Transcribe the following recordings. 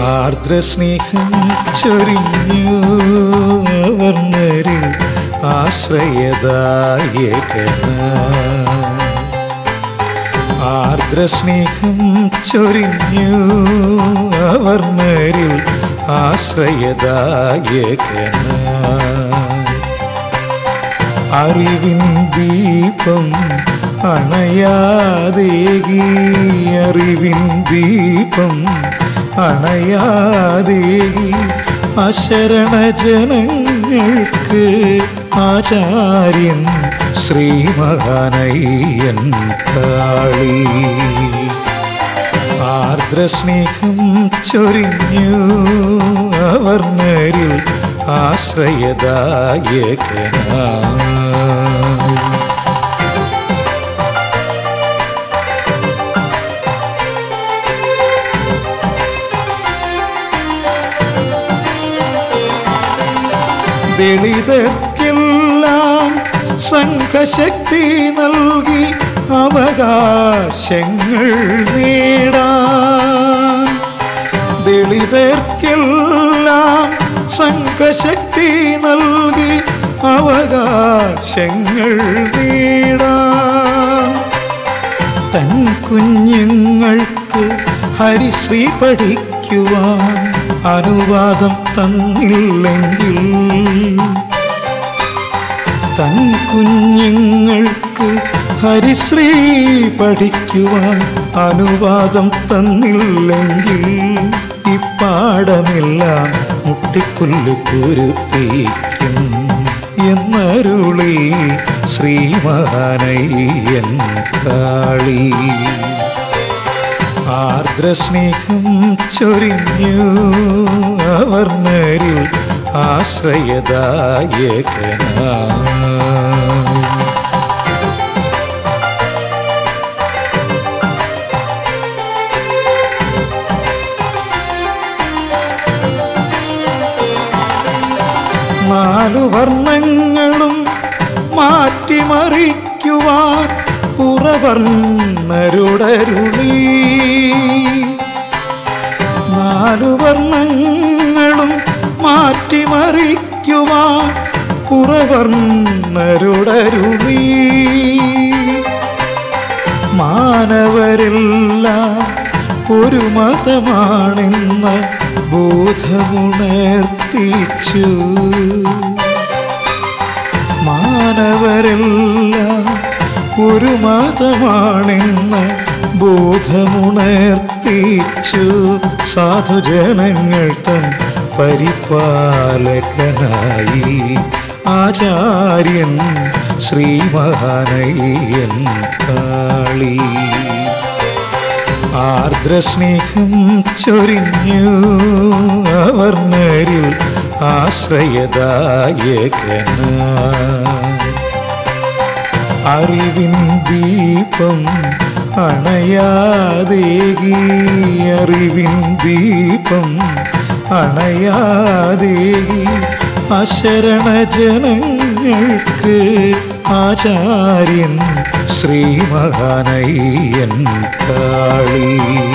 ആർദ്രസ്നേഹം ചൊരിഞ്ഞു വർണ്ണരിൽ ആശ്രയദായകനായി ആർദ്രസ്നേഹം ചൊരിഞ്ഞു അവർണരിൽ ആശ്രയദായകനായി അറിവിൻ ദീപം അണയാതേകി അറിവിൻ ദീപം അണയാതേകി അശരണ ജനങ്ങൾക്ക് ആചാര്യൻ ശ്രീമഹാനയ്യൻ കാളി ആർദ്രസ്നേഹം ചൊരിഞ്ഞു അവർണരിൽ ആശ്രയദായകനായി ദളിതർക്കെല്ലാം സംഘശക്തി നൽകി അവകാശങ്ങൾ നേടാൻ ദളിതർക്കെല്ലാം സംഘശക്തി നൽകി അവകാശങ്ങൾ നേടാൻ തൻ കുഞ്ഞുങ്ങൾക്ക് ഹരിശ്രീ പഠിക്കുവാൻ അനുവാദം തന്നില്ലെങ്കിൽ തൻ കുഞ്ഞുങ്ങൾക്ക് ഹരിശ്രീ പഠിക്കുവാൻ അനുവാദം തന്നില്ലെങ്കിൽ ഇപ്പാടമെല്ലാം മുട്ടിപ്പുല്ല് കുരുത്തിക്കും എന്നരുളി ശ്രീമഹാനയ്യൻ കാളി ആർദ്രസ്നേഹം ചൊരിഞ്ഞു അവർണരിൽ ആശ്രയദായകനായി നാലു വർണ്ണങ്ങളും മാറ്റിമറിക്കുവാൻ പുറവർണ്ണരുടരുളി നാലു വർണ്ണങ്ങളും മാറ്റിമറിക്കുവാൻ പുറവർണ്ണരുടരുളി മാനവരെല്ലാം ഒരു മതമാണെന്ന് ബോധമുണർത്തിച്ചു മാനവരെല്ലാം ഒരു മതമാണെന്ന് ബോധമുണർത്തിച്ചു സാധുജനങ്ങൾ തൻ പരിപാലകനായി ആചാര്യൻ ശ്രീമഹാനയ്യൻ കാളി ആർദ്രസ്നേഹം ചൊരിഞ്ഞു അവർണരിൽ ആശ്രയദായകനായി അറിവിൻ ദീപം അണയാതേകി അറിവിൻ ദീപം അണയാതേകി അശരണ ജനങ്ങൾക്ക് ആചാര്യൻ ശ്രീമഹാനയ്യൻ കാളി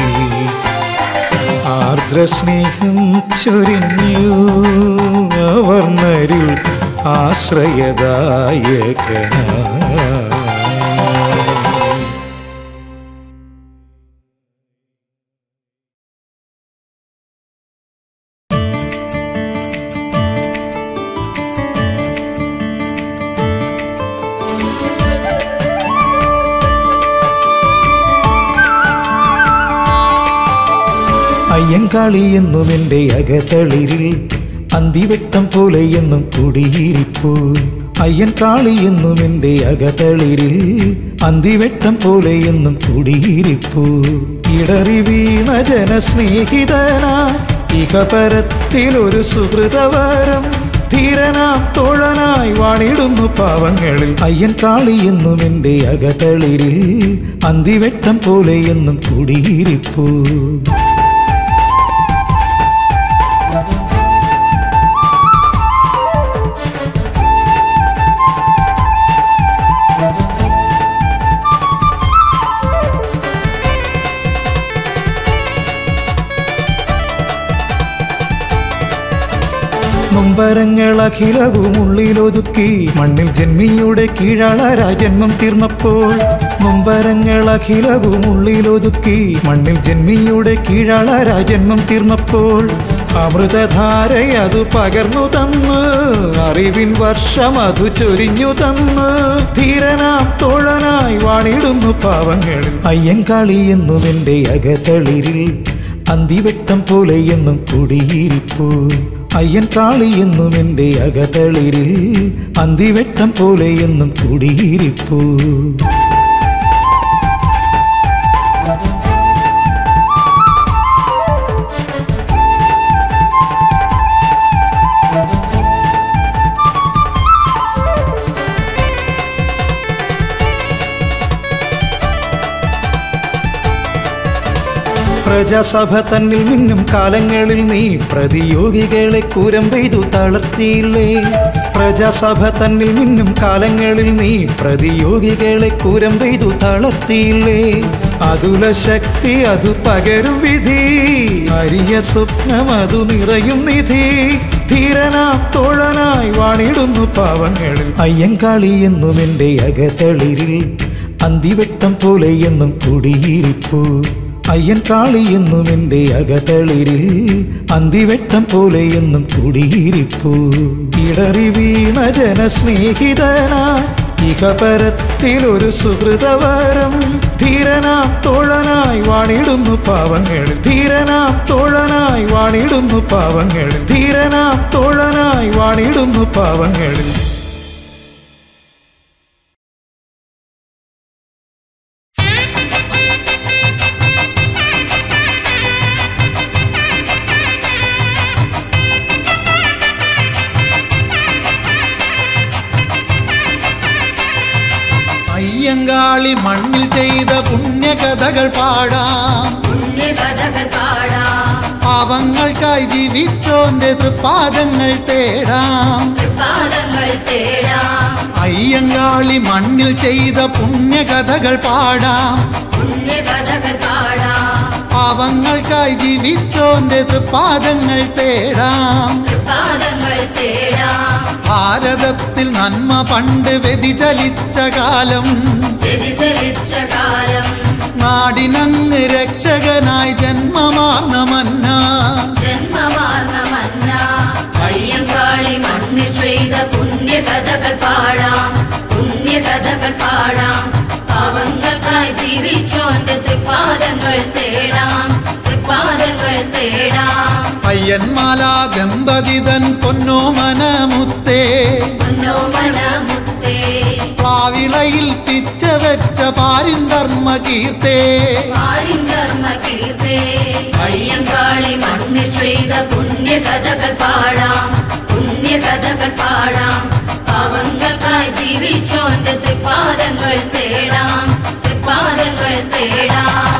ആർദ്രസ്നേഹം ചൊരിഞ്ഞു അവർണരിൽ ആശ്രയദായകനായി അയ്യങ്കാളി എന്നും എൻ്റെ അകതളിരിൽ അന്തിവെട്ടം പോലെ എന്നും കുടിയിരിപ്പു അയ്യൻകാളി എന്നും എൻ്റെ അകതളിരിൽ അന്തിവെട്ടം പോലെ എന്നും കുടിയിരിപ്പു ഇടറി വീണ ജനസ്നേഹിതനാ ഇഹപരത്തിലൊരു സുഹൃതവരം ധീരനാം തോഴനായി വാണിടുന്നു പാവങ്ങളിൽ അയ്യൻ കാളി എന്നും എൻ്റെ അകതളിരിൽ അന്തിവെട്ടം പോലെ എന്നും കുടിയിരിപ്പു നൊമ്പരങ്ങൾ അഖിലവും ഉള്ളിലൊതുക്കി മണ്ണിൽ ജന്മിയുടെ കീഴാളരാ ജന്മം തീർന്നപ്പോൾ നൊമ്പരങ്ങൾ അഖിലവും ഉള്ളിലൊതുക്കി മണ്ണിൽ ജന്മിയുടെ കീഴാളരാ ജന്മം തീർന്നപ്പോൾ അമൃതധാരയതു പകർന്നു തന്ന് അറിവിൻ വർഷം അതു ചൊരിഞ്ഞു തന്ന് ധീരനാം തോഴനായി വാണിടുന്നു പാവങ്ങളിൽ അയ്യങ്കാളി എന്നും എൻ്റെ അകതളിരിൽ അന്തിവെട്ടം പോലെ എന്നും കുടിയിരിപ്പു അയ്യൻ കാളി എന്നും എൻ്റെ അകതളിരിൽ അന്തിവെട്ടം പോലെ എന്നും കുടിയിരിപ്പു പ്രജാസഭ തന്നിൽ മിന്നും കാലങ്ങളിൽ നീ പ്രതിയോഗികളെ കൂരം പെയ്തു തളർത്തിയില്ലേ പ്രജാസഭ തന്നിൽ മിന്നും കാലങ്ങളിൽ നീ പ്രതിയോഗികളെ കൂരം പെയ്തു തളർത്തിയില്ലേ അതുല ശക്തി അതു പകരും വിധി അരിയ സ്വപ്നം അതു നിറയും നിധി ധീരനാം തോഴനായി വാണിടുന്നു പാവങ്ങളിൽ അയ്യങ്കാളി എന്നും എൻ്റെ അകതളിരിൽ അന്തിവെട്ടം പോലെ എന്നും കുടിയിരിപ്പു അയ്യൻ കാളി എന്നും എൻ്റെ അകതളിരിൽ അന്തിവെട്ടം പോലെ എന്നും കുടിയിരിപ്പു ഇടറി വീണ ജനസ്നേഹിതനാ ഇഹപരത്തിലൊരു സുഹൃതവരം ധീരനാം തോഴനായി വാണിടുന്നു പാവങ്ങളിൽ ധീരനാം തോഴനായി വാണിടുന്നു പാവങ്ങളിൽ ധീരനാം തോഴനായി വാണിടുന്നു പാവങ്ങളിൽ അയ്യങ്കാളി മണ്ണിൽ ചെയ്ത പുണ്യകഥകൾ പാടാം പുണ്യകഥകൾ പാടാം പാവങ്ങൾക്കായി ജീവിച്ചോന്റെ തൃപ്പാദങ്ങൾ തേടാം പാദങ്ങൾ തേടാം അയ്യങ്കാളി മണ്ണിൽ ചെയ്ത പുണ്യകഥകൾ പാടാം പുണ്യകഥകൾ പാടാം പാവങ്ങൾക്കായി ജീവിച്ചോന്റെ തൃപ്പാദങ്ങൾ തേടാം പാദങ്ങൾ തേടാം ഭാരതത്തിൽ നന്മ പണ്ട് വ്യതിചലിച്ച കാലം വ്യതിചലിച്ച കാലം നാടിനങ്ങ് രക്ഷകനായി ജന്മമാർന്ന മന്ന ജന്മമാർന്ന മന്ന അയ്യങ്കാളി മണ്ണിൽ ചെയ്ത പുണ്യകഥകൾ പാടാം പുണ്യകഥകൾ പാടാം പാവങ്ങൾക്കായി ജീവിച്ചോന്റെ തൃപ്പാദങ്ങൾ തേടാം തൃപ്പാദങ്ങൾ തേടാം പയ്യന്മാല ദമ്പതിതൻ പൊന്നോമന മുത്തേ മനോമന മുത്തേ പ്ലാവിളയിൽ പിച്ച വെച്ച പാരിൻ ധർമ്മ കീർത്തേ ആരിൻ കർമ്മ കീർത്തേ അയ്യങ്കാളി മണ്ണിൽ ചെയ്ത പുണ്യകഥകൾ പാടാം പുണ്യകഥകൾ പാടാം പാവങ്ങൾക്കായി ജീവിച്ചോന്റെ തൃപ്പാദങ്ങൾ തേടാം തൃപ്പാദങ്ങൾ തേടാം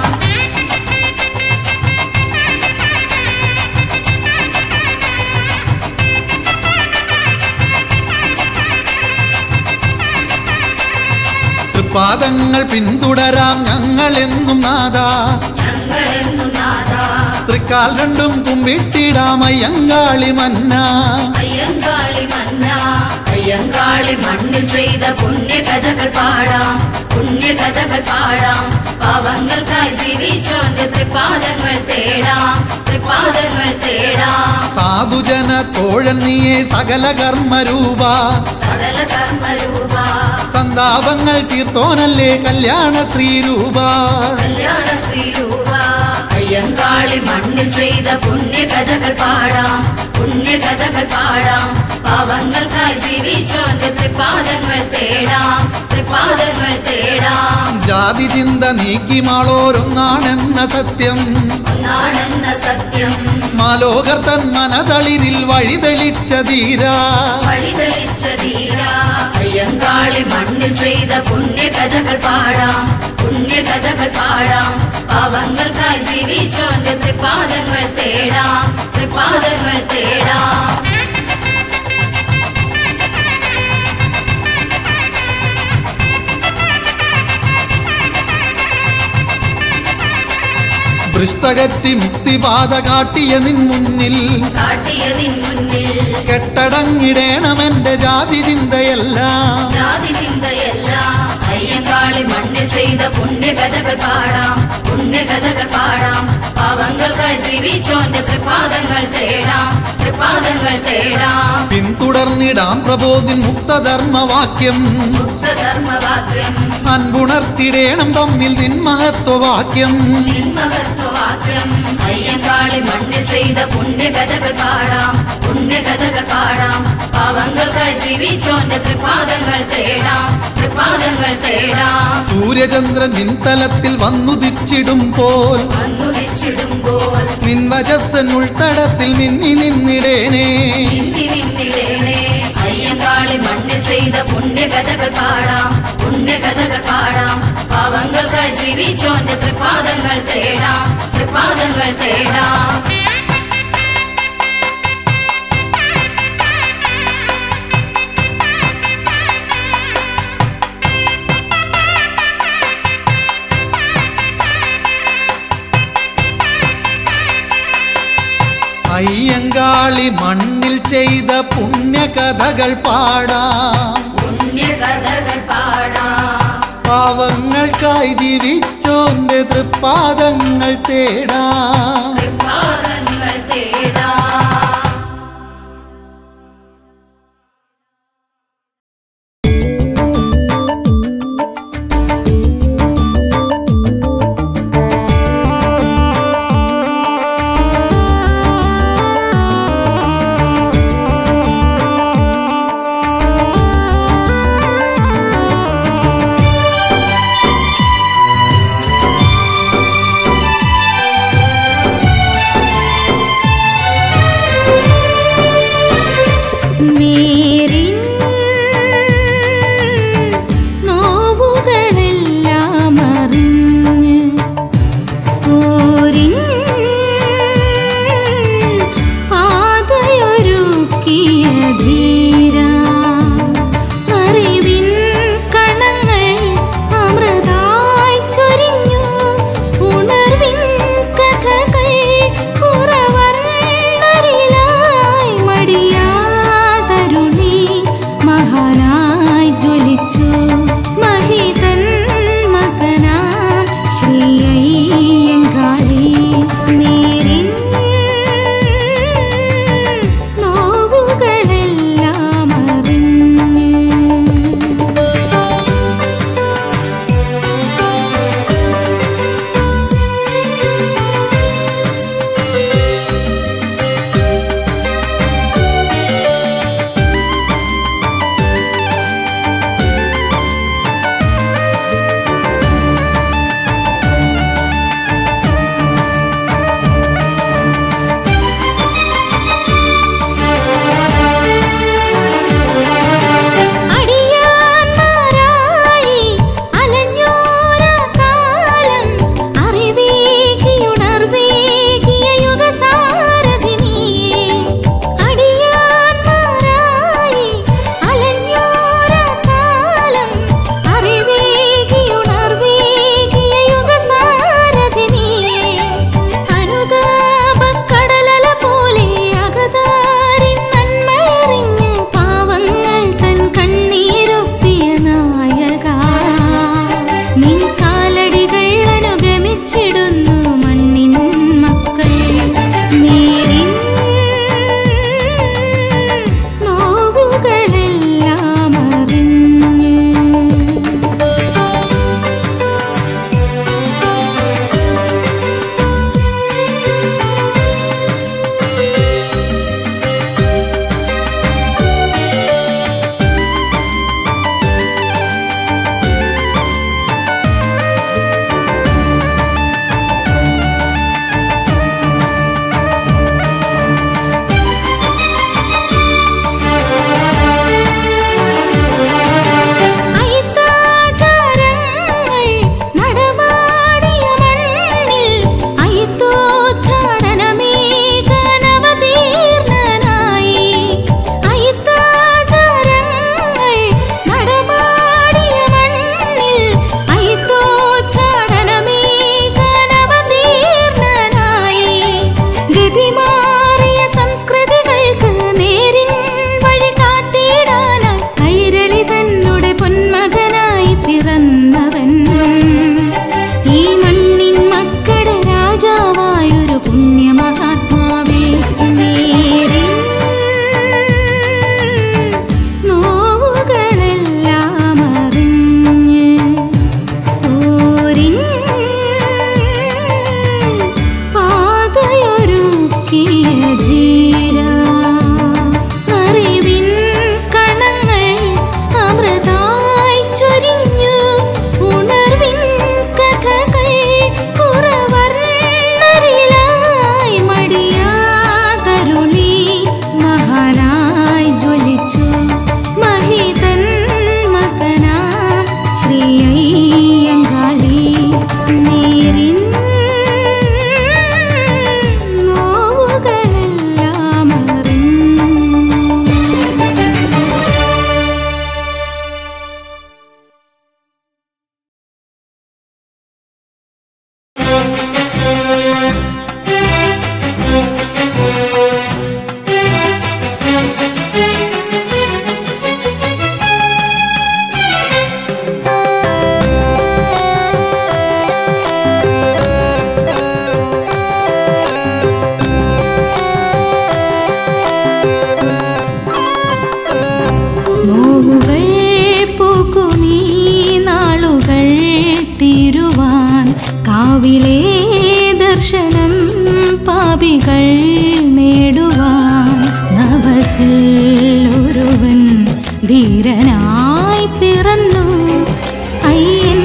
തൃപ്പാദങ്ങൾ പിന്തുടരാം ഞങ്ങൾ എന്നും നാദാ ഞങ്ങളെന്നു നാദാ തൃക്കാൽ രണ്ടും കുമ്പിട്ടിടാം അയ്യങ്കാളി മന്ന അയ്യങ്കാളി മന്ന അയ്യങ്കാളി മണ്ണിൽ ചെയ്ത പുണ്യകഥകൾ പാടാം പുണ്യകഥകൾ പാടാം പാവങ്ങൾക്കായി ജീവിച്ചോന്റെ തൃപ്പാദങ്ങൾ തേടാം തൃപ്പാദങ്ങൾ തേടാം സാധുജന തോഴൻ നീയെ സകല കർമ്മരൂപ സകല കർമ്മരൂപ സന്താപങ്ങൾ തീർത്തോനല്ലേ കല്യാണ ശ്രീരൂപ കല്യാണ ശ്രീരൂപ അയ്യങ്കാളി മണ്ണിൽ ചെയ്ത പുണ്യകഥകൾ പാടാം പുണ്യകഥകൾ പാടാം പാവങ്ങൾക്കായി ജീവിച്ചോന്റെ തൃപ്പാദങ്ങൾ തേടാം തൃപ്പാദങ്ങൾ തേടാം ജാതി ചിന്ത നീക്കിമാളോരൊന്നാണെന്ന സത്യം ഒന്നാണെന്ന സത്യം മാലോകർ തൻ മനതളിരിൽ വഴിതെളിച്ച ധീരാ വഴിതെളിച്ച ധീര അയ്യങ്കാളി മണ്ണിൽ ചെയ്ത പുണ്യകഥകൾ പാടാം പുണ്യകഥകൾ പാടാം പാവങ്ങൾക്കായി ജീവിച്ചോന്റെ തൃപ്പാദങ്ങൾ തേടാം തൃപ്പാദങ്ങൾ തേടാം ദൃഷ്ടകറ്റി മുക്തിപാത കാട്ടിയ നിൻ മുന്നിൽ കാട്ടിയതിൻ മുന്നിൽ കെട്ടടങ്ങിടേണമെന്റെ ജാതി ചിന്തയെല്ലാം ജാതി ചിന്തയെല്ലാം അയ്യങ്കാളി മണ്ണിൽ ചെയ്ത പുണ്യകഥകൾ പാടാം പുണ്യകഥകൾ പാടാം പാവങ്ങൾക്കായി ജീവിച്ചോന്റെ തൃപാദങ്ങൾ തേടാം തൃപാദങ്ങൾ തേടാം പിന്തുടർന്നിടാം പ്രബോധിൻ മുക്തധർമ്മവാക്യം മുക്തധർമ്മവാക്യം അൻപുണർത്തിടേണം തമ്മിൽ നിൻ മഹത്വവാക്യം നിന്മഹത്വവാക്യം അയ്യങ്കാളി മണ്ണിൽ ചെയ്ത പുണ്യകഥകൾ പാടാം പുണ്യകഥകൾ പാടാം പാവങ്ങൾക്കായി ജീവിച്ചോന്റെ തൃപാദങ്ങൾ തേടാം തൃപാദങ്ങൾ തേടാം സൂര്യചന്ദ്രൻ നിൻതലത്തിൽ വന്നുദിച്ചിടുമ്പോൾ വന്നുദിച്ചിടുമ്പോൾ നിൻ വജസ്സൻ ഉൾത്തടത്തിൽ മിന്നി നിന്നിടേണേ നിന്നി നിന്നിടേണേ അയ്യങ്കാളി മണ്ണിൽ ചെയ്ത പുണ്യകഥകൾ പാടാം പുണ്യകഥകൾ പാടാം പാവങ്ങൾക്കായി ജീവിച്ചോന്റെ തൃപാദങ്ങൾ തേടാം തൃപാദങ്ങൾ തേടാം അയ്യങ്കാളി മണ്ണിൽ ചെയ്ത പുണ്യകഥകൾ പാടാം പുണ്യകഥകൾ പാടാം പാവങ്ങൾക്കായി ജീവിച്ചോന്റെ തൃപ്പാദങ്ങൾ തേടാം തൃപാദങ്ങൾ തേടാം ും കാവിലെ ദർശനം പാപികൾ നേടുവാൻ നവസിൽ ഒരുവൻ ധീരനായി പിറന്നു അയ്യൻ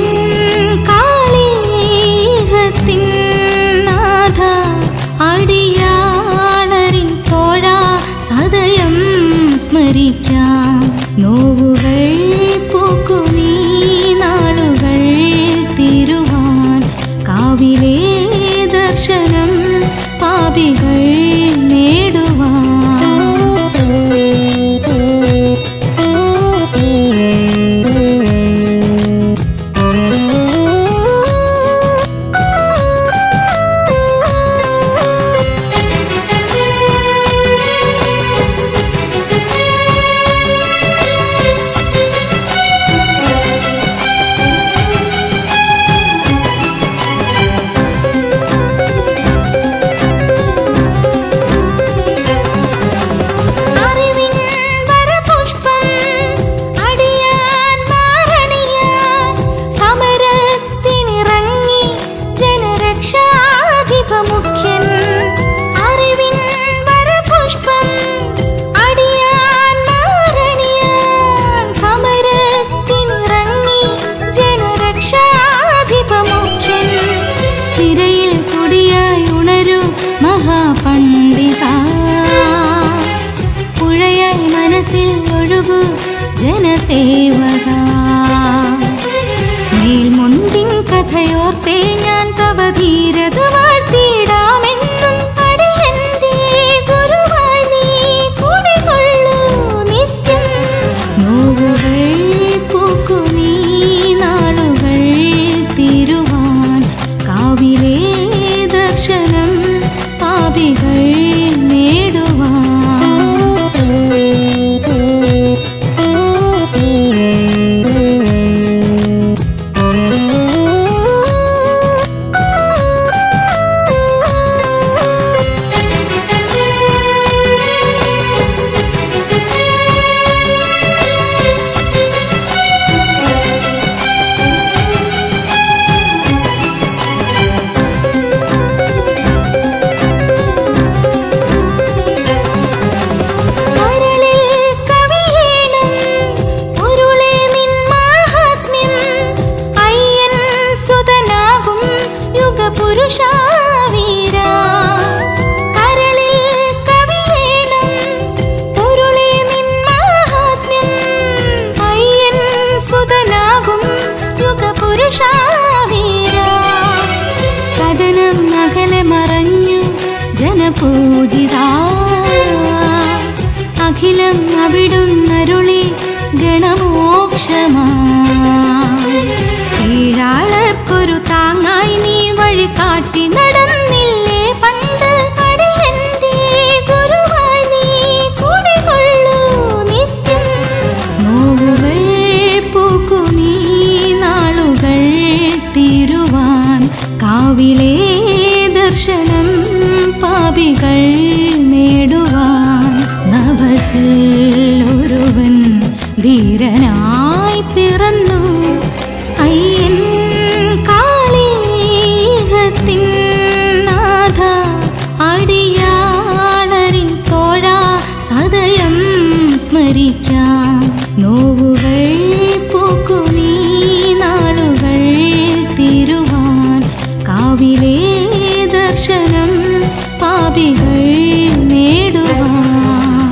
കാളീഹത്തിൻ നാഥ അടിയാളരിൻ തോഴ സദയം സ്മരിക്കാം നോവുകൾ പോക്കുമീ നാളുകൾ തീരുവാൻ കാവിലെ ദർശനം പാപികൾ നേടുവാൻ അറിവിൻ വരപുഷ്പം അടിയാൻ മാറണിയാൻ സമരത്തിനിറങ്ങി ജനരക്ഷാധിപമുഖ്യൻ അറിവിൻ വരപുഷ്പം അടിയാൻ മാറണിയാൻ സമരത്തിനിറങ്ങി ജനരക്ഷാധിപമുഖ്യൻ സിരയിൽ കൊടിയായി ഉണരൂ മഹാപണ്ഡിത പുഴയായി മനസ്സിൽ ഒഴുകൂ ജനസേവക മേൽമുണ്ടിൻ കഥയോർത്തേ ഞാൻ തവ ധീരത വാഴ്ത്തിയിടാമെന്നും അടിയന്റെ ഗുരുവായി നീ കൂടെ കൊള്ളൂ നിത്യം നോവുകൾ പൂക്കുമീ നാളുകൾ തീരുവാൻ കാവിലെ ദർശനം പാപികൾ കരളിൽ കവിയേണം പൊരുളേ നിൻ മാഹാത്മ്യം അയ്യൻ സുതനാകും യുഗപുരുഷാവീരാ കരളിൽ കവിയേണം പൊരുളേ നിൻ മാഹാത്മ്യം അയ്യൻ സുതനാകും യുഗപുരുഷാവീരാ കഥനം അകലെ മറഞ്ഞു ജനപൂജിത അഖിലം അവിടുന്നരുളി ഗണമോക്ഷമാ കീഴാളർക്കൊരു താങ്ങായി നീ വഴി കാട്ടി നടന്നില്ലേ പണ്ട് അടിയന്റെ ഗുരുവായി നീ കൂടെ കൊള്ളൂ നിത്യം നോവുകൾ പൂക്കുമീ നാളുകൾ തീരുവാൻ കാവിലെ ദർശനം പാപികൾ നേടുവാൻ നവസിൽ ഒരുവൻ ധീരനായി പിറന്നു അയ്യൻ കാളീഹത്തിൻ നാഥ അടിയാളരിൻ തോഴ സദയം സ്മരിക്കാം നോവുകൾ പൂക്കുമീ നാളുകൾ തീരുവാൻ കാവിലെ ദർശനം പാപികൾ നേടുവാൻ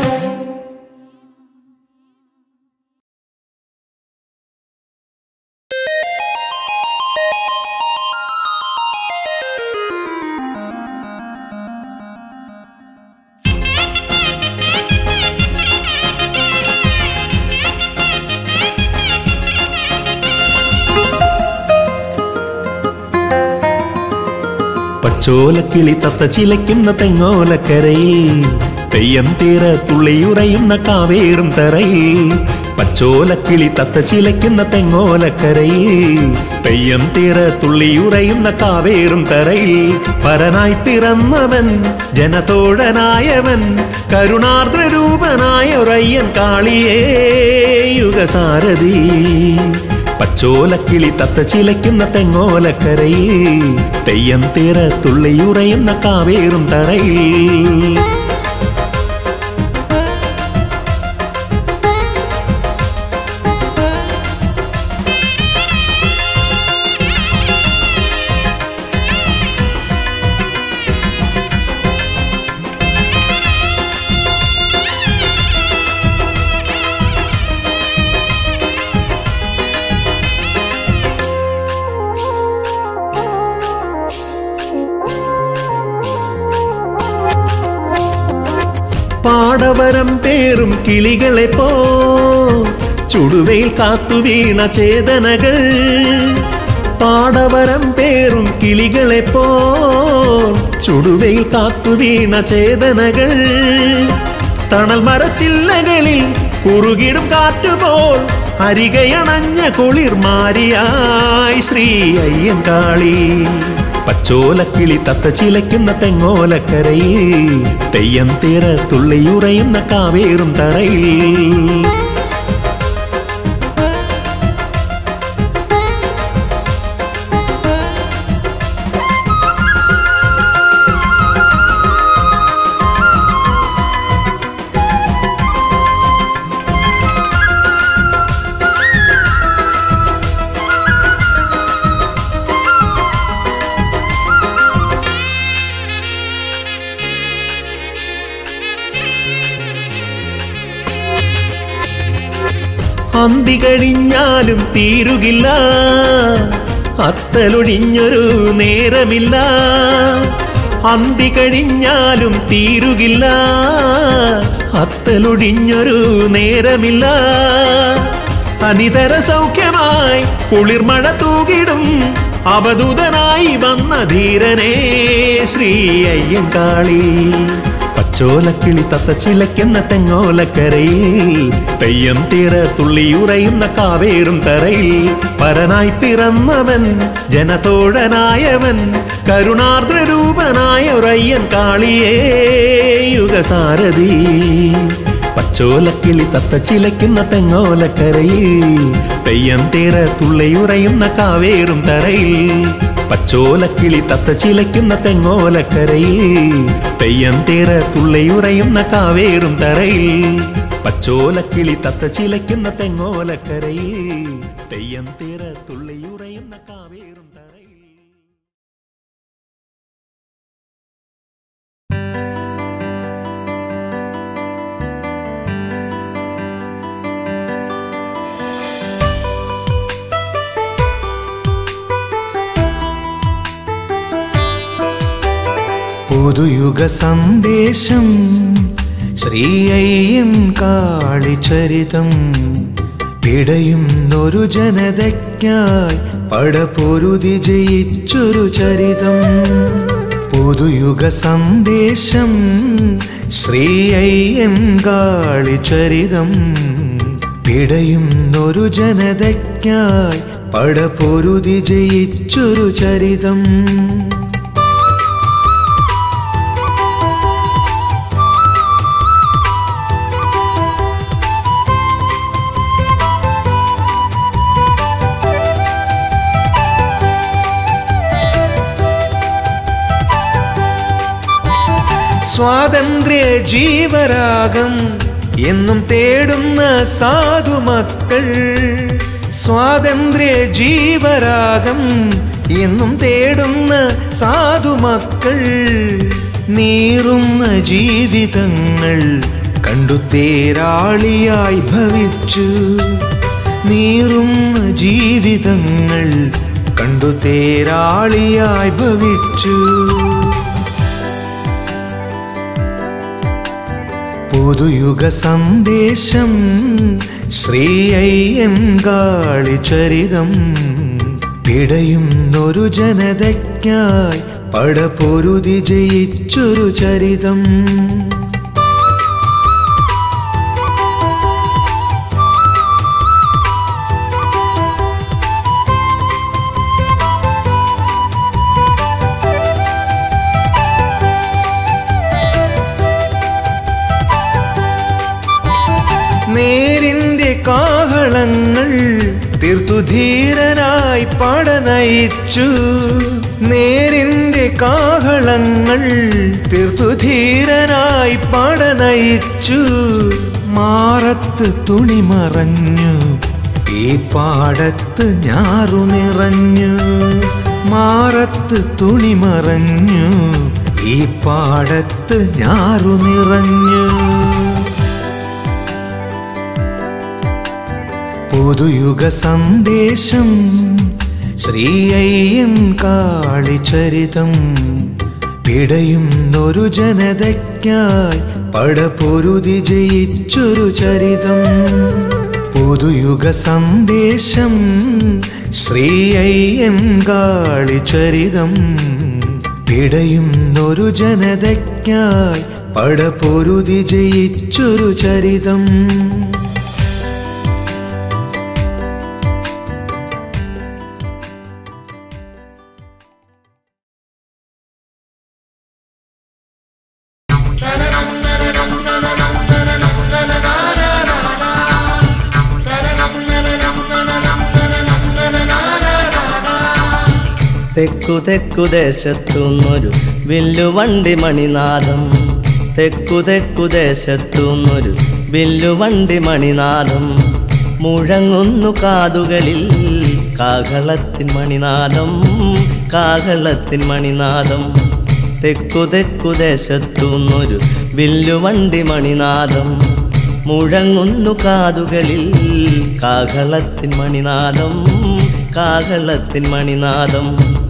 പച്ചോലക്കിളി തത്ത ചിലയ്ക്കുന്ന തെങ്ങോലക്കരയിൽ തെയ്യം തീര തുള്ളിയുറയുന്ന കാവേറും തറയിൽ പച്ചോലക്കിളി തത്ത ചിലയ്ക്കുന്ന തെങ്ങോലക്കരയിൽ തെയ്യം തീര തുള്ളിയുറയുന്ന കാവേറും തറയിൽ പരനായി പിറന്നവൻ ജനതോഴനായവൻ കരുണാർദ്രരൂപനായ ഒരയ്യൻ കാളിയേ യുഗസാരഥി പച്ചോലക്കിളി തത്ത ചിലയ്ക്കുന്ന തെങ്ങോലക്കരയിൽ തെയ്യം തീര തുള്ളിയുറയുന്ന കാവേറും തറയിൽ പാടവരം പേറും കിളികളെ പോ ചുടുവയിൽ കാത്തു വീണ ചേതനകൾ പാടവരം പേറും കിളികളെ പോ ചുടുവയിൽ കാത്തു വീണ ചേതനകൾ തണൽ മരച്ചില്ലകളിൽ കുറുകിടും കാറ്റുപോൽ അരികയണഞ്ഞ കുളിർമാരിയായി ശ്രീ അയ്യങ്കാളി പച്ചോലക്കിളി തത്ത ചിലയ്ക്കുന്ന തെങ്ങോലക്കരയിൽ തെയ്യം തീര തുള്ളിയുറയുന്ന കാവേറും തറയിൽ അന്തി കഴിഞ്ഞാലും തീരുകില്ല അത്തലൊഴിഞ്ഞൊരു നേരമില്ല അന്തി കഴിഞ്ഞാലും തീരുകില്ല അത്തലൊഴിഞ്ഞൊരു നേരമില്ല അനിതര സൗഖ്യമായി കുളിർമഴ തൂകിടും അവധൂതനായി വന്ന ധീരനേ ശ്രീ അയ്യങ്കാളി പച്ചോലക്കിളി തത്ത ചിലയ്ക്കുന്ന തെങ്ങോലക്കരയിൽ തെയ്യം തീര തുള്ളിയുറയുന്ന കാവേറും തറയിൽ പരനായി പിറന്നവൻ ജനതോഴനായവൻ കരുണാർദ്ര രൂപനായ ഒരയ്യൻ കാളിയേ യുഗസാരഥി പച്ചോലക്കിളി തത്ത ചിലയ്ക്കുന്ന തെങ്ങോലക്കരയിൽ തെയ്യം തീര തുള്ളിയുറയുന്ന കാവേറും തറയിൽ പച്ചോലക്കിളി തത്ത ചിലയ്ക്കുന്ന തെങ്ങോലക്കരയിൽ തെയ്യം തീര തുള്ളിയുറയുന്ന കാവേറും തറയിൽ പച്ചോലക്കിളി തത്ത ചിലയ്ക്കുന്ന തെങ്ങോലക്കരയിൽ തെയ്യം തീര തുള്ളിയുറയുന്ന കാവേറും തറയിൽ പുതുയുഗ സന്ദേശം ശ്രീ അയ്യൻ കാളിചരിതം പിടയുന്നൊരു ജനതയ്ക്കായി പടപൊരുതി ജയിച്ചൊരു ചരിതം പുതുയുഗ സന്ദേശം ശ്രീ അയ്യൻ കാളിചരിതം പിടയുന്നൊരു ജനതയ്ക്കായി പടപൊരുതി ജയിച്ചൊരു ചരിതം സ്വാതന്ത്ര്യ ജീവരാഗം എന്നും തേടുന്ന സാധുമക്കൾ സ്വാതന്ത്ര്യ ജീവരാഗം എന്നും തേടുന്ന സാധുമക്കൾ നീറുന്ന ജീവിതങ്ങൾ കണ്ടു തേരാളിയായി ഭവിച്ചു നീറുന്ന ജീവിതങ്ങൾ കണ്ടു തേരാളിയായി ഭവിച്ചു പുതുയുഗ സന്ദേശം ശ്രീ അയ്യൻ കാളിചരിതം പിടയുന്നൊരു ജനതയ്ക്കായി പടപൊരുതി ജയിച്ചൊരു ചരിതം നേരിന്റെ കാഹളങ്ങൾ തീർത്തുധീരനായി പടനയിച്ചു നേരിന്റെ കാഹളങ്ങൾ തീർത്തുധീരനായി പടനയിച്ചു മാറത്ത് തുണി മറഞ്ഞു ഈ പാടത്ത് ഞാറു നിറഞ്ഞു മാറത്ത് തുണി മറഞ്ഞു ഈ പാടത്ത് ഞാറു നിറഞ്ഞു പുതുയുഗ സന്ദേശം ശ്രീ അയ്യൻ കാളിചരിതം പിടയുന്നൊരു ജനതയ്ക്കായി പടപൊരുതി ജയിച്ചൊരു ചരിതം പുതുയുഗ സന്ദേശം ശ്രീ അയ്യൻ കാളിചരിതം പിടയുന്നൊരു ജനതയ്ക്കായി പടപൊരുതി ജയിച്ചൊരു ചരിതം തെക്കു തെക്കു ദേശത്തുന്നൊരു വില്ലുവണ്ടി മണിനാദം തെക്കു തെക്കു ദേശത്തുന്നൊരു വില്ലുവണ്ടി മണിനാദം മുഴങ്ങുന്നു കാതുകളിൽ കാഹളത്തിൻ മണിനാദം കാഹളത്തിൻ മണിനാദം തെക്കു തെക്കു ദേശത്തുന്നൊരു വില്ലുവണ്ടി മണിനാദം മുഴങ്ങുന്നു കാതുകളിൽ കാഹളത്തിൻ മണിനാദം കാഹളത്തിൻ മണിനാദം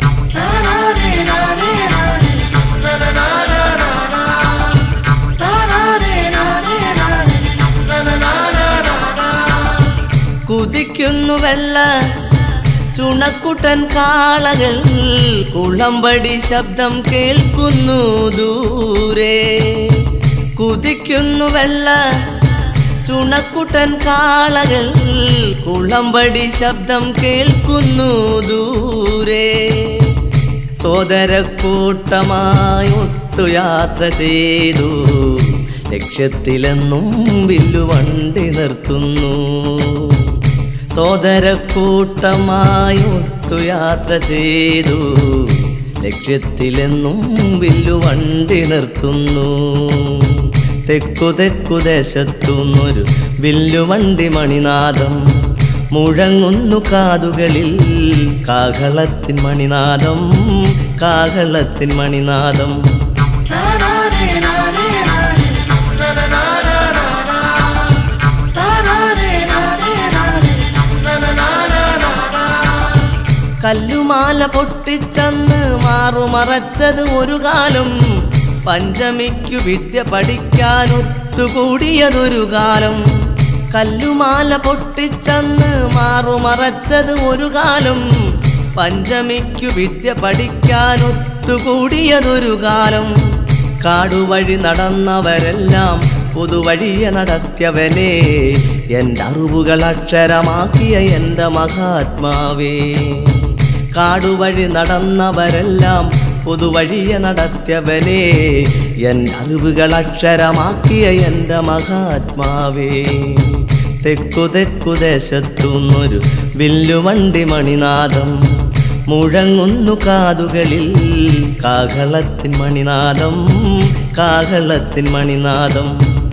കുതിക്കുന്നു വെള്ള ചുണക്കുട്ടൻ കാളകൾ കുളമ്പടി ശബ്ദം കേൾക്കുന്നു ദൂരെ കുതിക്കുന്നു വെള്ള ചുണക്കുട്ടൻ കാളകൾ കുളമ്പടി ശബ്ദം കേൾക്കുന്നു ദൂരെ സോദരക്കൂട്ടമായി ഒത്തുയാത്ര ചെയ്തു ലക്ഷ്യത്തിലെന്നും വില്ലുവണ്ടി നിർത്തുന്നു സോദരക്കൂട്ടമായി ഒത്തുയാത്ര ചെയ്തു ലക്ഷ്യത്തിലെന്നും വില്ലുവണ്ടി നിർത്തുന്നു തെക്കു തെക്കു ദേശത്തുന്നൊരു വില്ലുവണ്ടി മണിനാദം മുഴങ്ങുന്നു കാതുകളിൽ കാഹളത്തിൻ മണിനാദം കാഹളത്തിൻ മണിനാദം കല്ലുമാല പൊട്ടിച്ചന്ന് മാറുമറച്ചത് ഒരു കാലം പഞ്ചമിക്കു വിദ്യ പഠിക്കാൻ ഒത്തുകൂടിയതൊരു കാലം കല്ലുമാല പൊട്ടിച്ചന്ന് മാറുമറച്ചത് ഒരു കാലം പഞ്ചമിക്കു വിദ്യ പഠിക്കാൻ ഒത്തുകൂടിയതൊരു കാലം കാടുവഴി നടന്നവരെല്ലാം പുതുവഴിയെ നടത്തിയവനെ എൻ്റെ അറിവുകൾ അക്ഷരമാക്കിയ എൻ്റെ മഹാത്മാവേ കാടുവഴി നടന്നവരെല്ലാം പുതുവഴിയെ നടത്തിയവനെ എൻ്റെ അറിവുകൾ അക്ഷരമാക്കിയ എൻ്റെ മഹാത്മാവേ തെക്കു തെക്കു ദേശത്തുന്നൊരു വില്ലുവണ്ടി മണിനാദം മുഴങ്ങുന്നു കാതുകളിൽ കാഹളത്തിൻ മണിനാദം കാഹളത്തിൻ മണിനാദം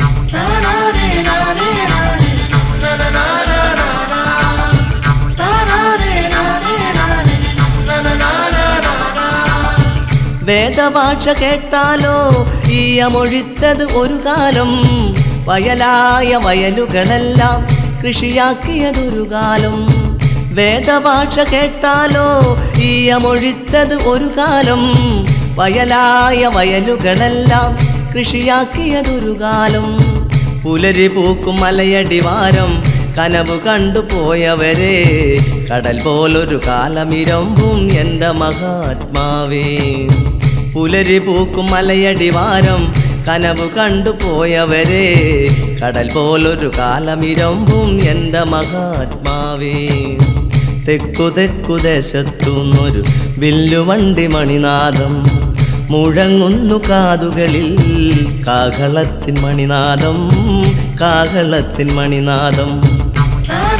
വേദഭാഷ കേട്ടാലോ ഈയമൊഴിച്ചത് ഒരു കാലം വയലായ വയലുകളെല്ലാം കൃഷിയാക്കിയതൊരു കാലം വേദഭാഷ കേട്ടാലോ ഈയമൊഴിച്ചത് ഒരു കാലം വയലായ വയലുകളെല്ലാം കൃഷിയാക്കിയതൊരു കാലം പുലരി പൂക്കും മലയടിവാരം കനവ് കണ്ടുപോയവരെ കടൽ പോലൊരു കാലമിരമ്പും എൻ്റെ മഹാത്മാവേ പുലരി പൂക്കും മലയടിവാരം കനവ് കണ്ടുപോയവരെ കടൽ പോലൊരു കാലമിരമ്പും എൻ്റെ മഹാത്മാവേ തെക്കു തെക്കു ദേശത്തുന്നൊരു വില്ലുവണ്ടി മണിനാദം മുഴങ്ങുന്നു കാതുകളിൽ കാഹളത്തിൻ മണിനാദം കാഹളത്തിൻ മണിനാദം താ